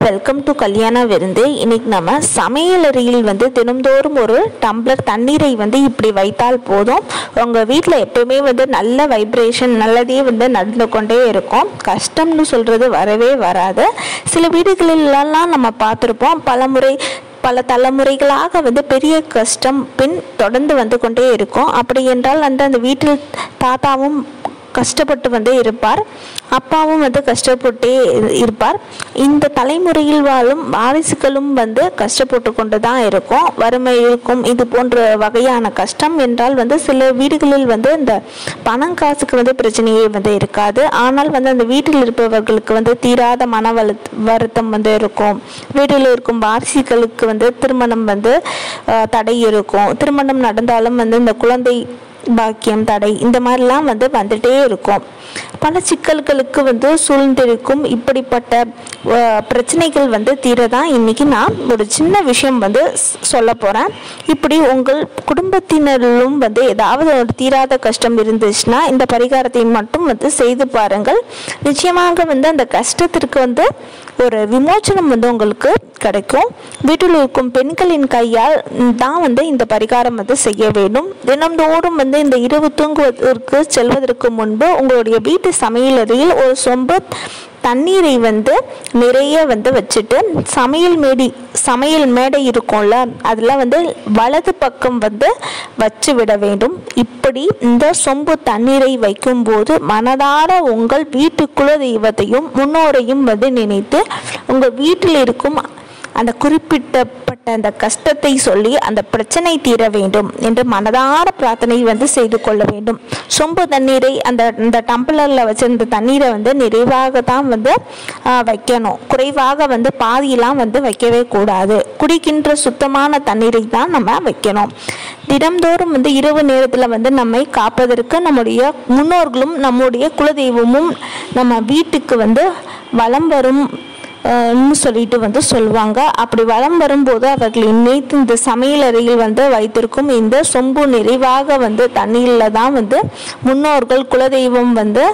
welcome to கல்யாண விருந்து இன்னைக்கு நம்ம சமையலறையில் வந்து தினம்தோறும் ஒரு டம்ளர் தண்ணீரை வந்து இப்படி வைத்தால் போதும் உங்கள் வீட்டில் எப்பவுமே வந்து நல்ல வைப்ரேஷன் நல்லதே வந்து நடந்து கொண்டே இருக்கும் கஷ்டம்னு சொல்கிறது வரவே வராது சில வீடுகளிலெல்லாம் நம்ம பார்த்துருப்போம் பலமுறை பல தலைமுறைகளாக வந்து பெரிய கஷ்டம் பின் தொடர்ந்து வந்து கொண்டே இருக்கும் அப்படி என்றால் வந்து அந்த வீட்டில் தாத்தாவும் கஷ்டப்பட்டு வந்து இருப்பார் அப்பாவும் வந்து கஷ்டப்பட்டே இரு- இருப்பார் இந்த தலைமுறையில் வாழும் வாரிசுகளும் வந்து கஷ்டப்பட்டு கொண்டு தான் இருக்கும் வறுமை இருக்கும் இது போன்ற வகையான கஷ்டம் என்றால் வந்து சில வீடுகளில் வந்து இந்த பணம் காசுக்கு வந்து பிரச்சனையே வந்து இருக்காது ஆனால் வந்து அந்த வீட்டில் இருப்பவர்களுக்கு வந்து தீராத மன வலு வருத்தம் வந்து இருக்கும் வீட்டில் இருக்கும் வாரிசுகளுக்கு வந்து திருமணம் வந்து அஹ், தடை இருக்கும் திருமணம் நடந்தாலும் வந்து இந்த குழந்தை பாக்கியம் தடை இந்த மாதிரிலாம் வந்து வந்துட்டே இருக்கும் பல சிக்கல்களுக்கு வந்து சூழ்ந்திருக்கும் இப்படிப்பட்ட அஹ், பிரச்சனைகள் வந்து தீரதான் இன்னைக்கு நான் ஒரு சின்ன விஷயம் வந்து ஸ்- சொல்ல போகிறேன் இப்படி உங்கள் குடும்பத்தினரிலும் வந்து ஏதாவது ஒரு தீராத கஷ்டம் இருந்துச்சுன்னா இந்த பரிகாரத்தை மட்டும் வந்து செய்து பாருங்கள் நிச்சயமாக வந்து அந்த கஷ்டத்திற்கு வந்து ஒரு விமோச்சனம் வந்து உங்களுக்கு கிடைக்கும் வீட்டில் இருக்கும் பெண்களின் கையால் தான் வந்து இந்த பரிகாரம் வந்து செய்ய வேண்டும் தினம்தோறும் வந்து இந்த இரவு தூங்குவதற்கு செல்வதற்கு முன்பு உங்களுடைய வீட்டு சமையலறையில் ஒரு சொம்பு தண்ணீரை வந்து நிறைய வந்து வச்சுட்டு சமையல் மேடி சமையல் மேடை இருக்கும்ல அதில் வந்து வலது பக்கம் வந்து வச்சு விட வேண்டும் இப்படி இந்த சொம்பு தண்ணீரை வைக்கும்போது மனதார உங்கள் வீட்டு குல தெய்வத்தையும் முன்னோரையும் வந்து நினைத்து உங்கள் வீட்டில் இருக்கும் அந்த குறிப்பிட்டப்பட்ட அந்த கஷ்டத்தை சொல்லி அந்த பிரச்சனை தீர வேண்டும் என்று மனதார பிரார்த்தனை வந்து செய்து கொள்ள வேண்டும் சொம்பு தண்ணீரை அந்த இந்த டம்ளரில் வச்சிருந்த தண்ணீரை வந்து நிறைவாக தான் வந்து ஆ, வைக்கணும் குறைவாக வந்து பாதியெல்லாம் வந்து வைக்கவே கூடாது குடிக்கின்ற சுத்தமான தண்ணீரை தான் நம்ம வைக்கணும் தினம்தோறும் வந்து இரவு நேரத்தில் வந்து நம்மை காப்பதற்கு நம்முடைய முன்னோர்களும் நம்முடைய குலதெய்வமும் நம்ம வீட்டுக்கு வந்து வலம் வரும் ன்னு சொல்லிட்டு வந்து சொல்லுவாங்க அப்படி வலம் வரும்போது அவர்கள் நினைத்து இந்த சமையலறையில் வந்து வைத்திருக்கும் இந்த சொம்பு நிறைவாக வந்து தண்ணீரில் தான் வந்து முன்னோர்கள் குலதெய்வம் வந்து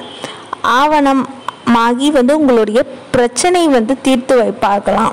ஆவணமாகி வந்து உங்களுடைய பிரச்சனை வந்து தீர்த்து வைப்பார்களாம்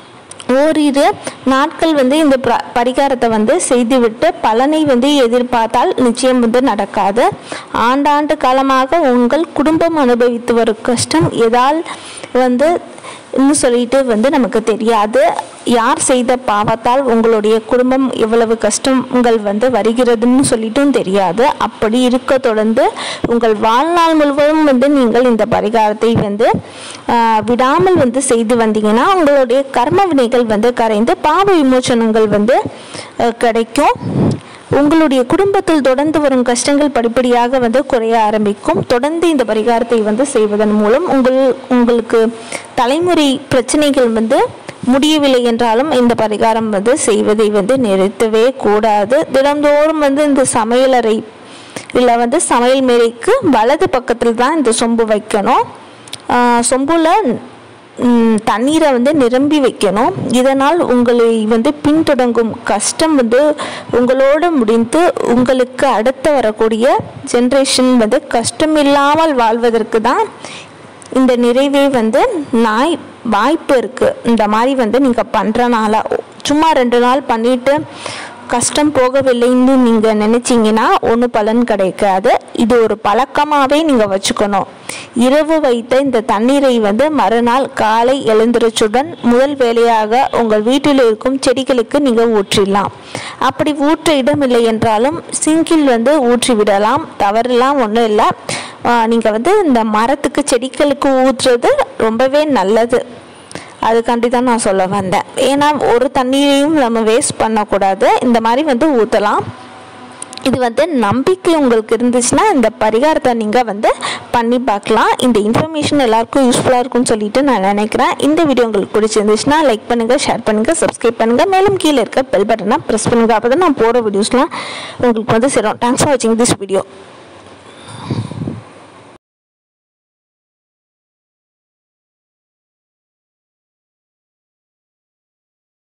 ஓரிரு நாட்கள் வந்து இந்த ப- பரிகாரத்தை வந்து செய்துவிட்டு பலனை வந்து எதிர்பார்த்தால் நிச்சயம் வந்து நடக்காது ஆண்டாண்டு காலமாக உங்கள் குடும்பம் அனுபவித்து வரும் கஷ்டம் எதால் வந்து இன்னும் சொல்லிட்டு வந்து நமக்கு தெரியாது யார் செய்த பாவத்தால் உங்களுடைய குடும்பம் எவ்வளவு கஷ்டங்கள் வந்து வருகிறதுன்னு சொல்லிட்டும் தெரியாது அப்படி இருக்க தொடர்ந்து உங்கள் வாழ்நாள் முழுவதும் வந்து நீங்கள் இந்த பரிகாரத்தை வந்து ஆஹ், விடாமல் வந்து செய்து வந்தீங்கன்னா உங்களுடைய கர்ம வினைகள் வந்து கரைந்து பாவ விமோசனங்கள் வந்து ஆஹ், கிடைக்கும் உங்களுடைய குடும்பத்தில் தொடர்ந்து வரும் கஷ்டங்கள் படிப்படியாக வந்து குறைய ஆரம்பிக்கும் தொடர்ந்து இந்த பரிகாரத்தை வந்து செய்வதன் மூலம் உங்கள் உங்களுக்கு தலைமுறை பிரச்சனைகள் வந்து முடியவில்லை என்றாலும் இந்த பரிகாரம் வந்து செய்வதை வந்து நிறுத்தவே கூடாது தினந்தோறும் வந்து இந்த சமையலறை இல்லை வந்து சமையல் மேடைக்கு வலது பக்கத்தில் தான் இந்த சொம்பு வைக்கணும் ஆஹ் சொம்புல ம், தண்ணீரை வந்து நிரம்பி வைக்கணும் இதனால் உங்களை வந்து பின்தொடங்கும் கஷ்டம் வந்து உங்களோடு முடிந்து உங்களுக்கு அடுத்து வரக்கூடிய ஜென்ரேஷன் வந்து கஷ்டம் இல்லாமல் வாழ்வதற்கு தான் இந்த நிறைவே வந்து நாய் வாய்ப்பு இருக்குது இந்த மாதிரி வந்து நீங்கள் பண்ணுறனால சும்மா ரெண்டு நாள் பண்ணிட்டு கஷ்டம் போகவில்லைன்னு நீங்கள் நினச்சிங்கன்னா ஒன்றும் பலன் கிடைக்காது இது ஒரு பழக்கமாகவே நீங்கள் வச்சுக்கணும் இரவு வைத்த இந்த தண்ணீரை வந்து மறுநாள் காலை எழுந்திரச்சுடன் முதல் வேலையாக உங்கள் வீட்டில் இருக்கும் செடிகளுக்கு நீங்கள் ஊற்றிடலாம் அப்படி ஊற்ற இடமில்லை என்றாலும் சிங்கில் வந்து ஊற்றி விடலாம் தவறுலாம் ஒன்றும் இல்லை நீங்கள் வந்து இந்த மரத்துக்கு செடிகளுக்கு ஊற்றுறது ரொம்பவே நல்லது அதுக்காண்டி தான் நான் சொல்ல வந்தேன் ஏன்னா ஒரு தண்ணீரையும் நம்ம வேஸ்ட் பண்ணக்கூடாது இந்த மாதிரி வந்து ஊற்றலாம் இது வந்து நம்பிக்கை உங்களுக்கு இருந்துச்சுன்னா இந்த பரிகாரத்தை நீங்கள் வந்து பண்ணி பார்க்கலாம் இந்த இன்ஃபர்மேஷன் எல்லாருக்கும் யூஸ்ஃபுல்லாக இருக்கும்னு சொல்லிட்டு நான் நினைக்கிறேன் இந்த வீடியோ உங்களுக்கு பிடிச்சிருந்துச்சுன்னா லைக் பண்ணுங்கள் ஷேர் பண்ணுங்கள் சப்ஸ்கிரைப் பண்ணுங்கள் மேலும் கீழே இருக்க பெல் பட்டனை ப்ரெஸ் பண்ணுங்கள் அப்போ தான் நான் போகிற வீடியோஸ்லாம் உங்களுக்கு வந்து சேரும் தேங்க்ஸ் ஃபார் வாட்சிங் திஸ் வீடியோ